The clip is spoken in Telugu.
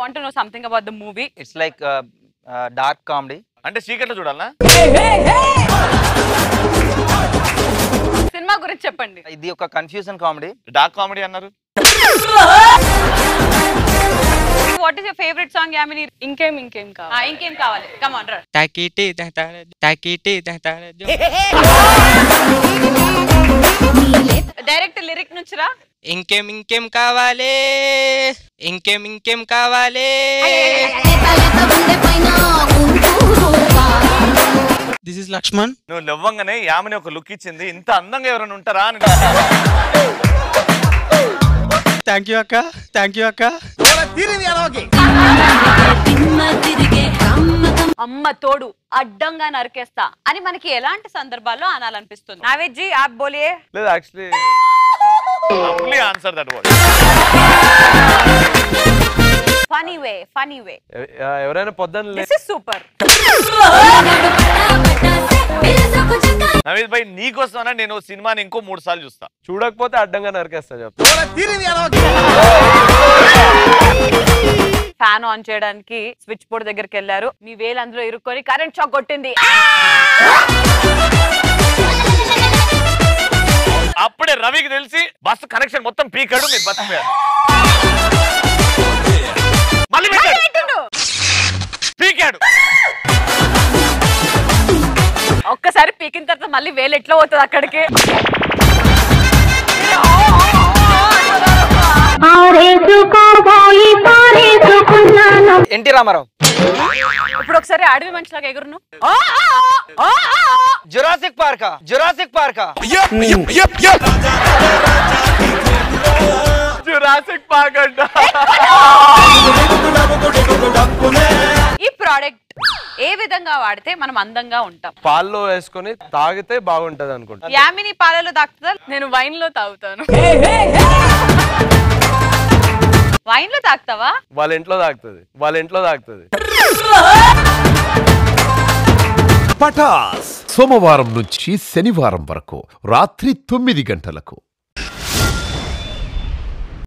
Want to know something about the movie it's like dark comedy అంటే చీకట్లో చూడాలనా సినిమా గురించి చెప్పండి ఇది ఒక కన్ఫ్యూజన్ కామెడీ డార్క్ కామెడీ అన్నారు what is your favourite song Yamini ఇంకేం ఇంకేం కావాలి ఇంకేం కావాలి కమ్ ఆన్ రా తాకిటి తాతారదు తాకిటి తాతారదు డైరెక్ట్ లిరిక్ నుంచి రా ఇంకేం ఇంకేం కావాలి ఇంకేం ఇంకేం కావాలి దిస్ ఇస్ లక్ష్మణ్ నువ్వు లవ్వంగానే యామని ఒక లుక్ ఇచ్చింది ఇంత అందంగా ఎవరైనా ఉంటారా అని థ్యాంక్ యూ అక్క థ్యాంక్ యూ అక్క అమ్మ తోడు అడ్డంగా నరికేస్తా అని మనకి ఎలాంటి సందర్భాల్లో అనాలనిపిస్తుంది నావేద్ జీ ఆప్ బోలియే లేదు actually only answer that word funny way funny way ఎవరైనా పొద్దున్న దిస్ ఇస్ సూపర్ నవీద్ భాయ్ నీకోసమన్నా నేను సినిమాని ఇంకో మూడు సార్లు చూస్తా చూడకపోతే అడ్డంగా నరికేస్తా చెప్తా ఫ్యాన్ ఆన్ చేయడానికి స్విచ్ బోర్డ్ దగ్గరికి వెళ్ళారు మీ వేలు అందులో ఇరుక్కొని కరెంట్ షాక్ కొట్టింది అప్పుడే రవికి తెలిసి బస్సు కనెక్షన్ మొత్తం పీకాడు మీరు బతికిపోయారు మళ్ళీ పెట్టాడు పెట్టిండు. పీకాడు ఒక్కసారి పీకిన తర్వాత మళ్ళీ వేలు ఎట్లా పోతుంది అక్కడికి ఎన్టీ రామారావు ఇప్పుడు ఒకసారి అడవి మనిషిలాగా ఎగురును జురాసిక్ పార్కా జురాసిక్ పార్కా జురాసిక్ పార్క్ అంట ఈ ప్రోడక్ట్ ఏ విధంగా వాడితే మనం అందంగా ఉంటాం పాల్లో వేసుకొని తాగితే బాగుంటది అనుకుంటా యామిని పాలలో తాకుతుందా నేను వైన్ లో తాగుతాను వైన్ లో తాకుతావా వాళ్ళ ఇంట్లో తాగుతుంది వాళ్ళ ఇంట్లో తాగుతుంది పటాస్ సోమవారం నుంచి శనివారం వరకు రాత్రి తొమ్మిది గంటలకు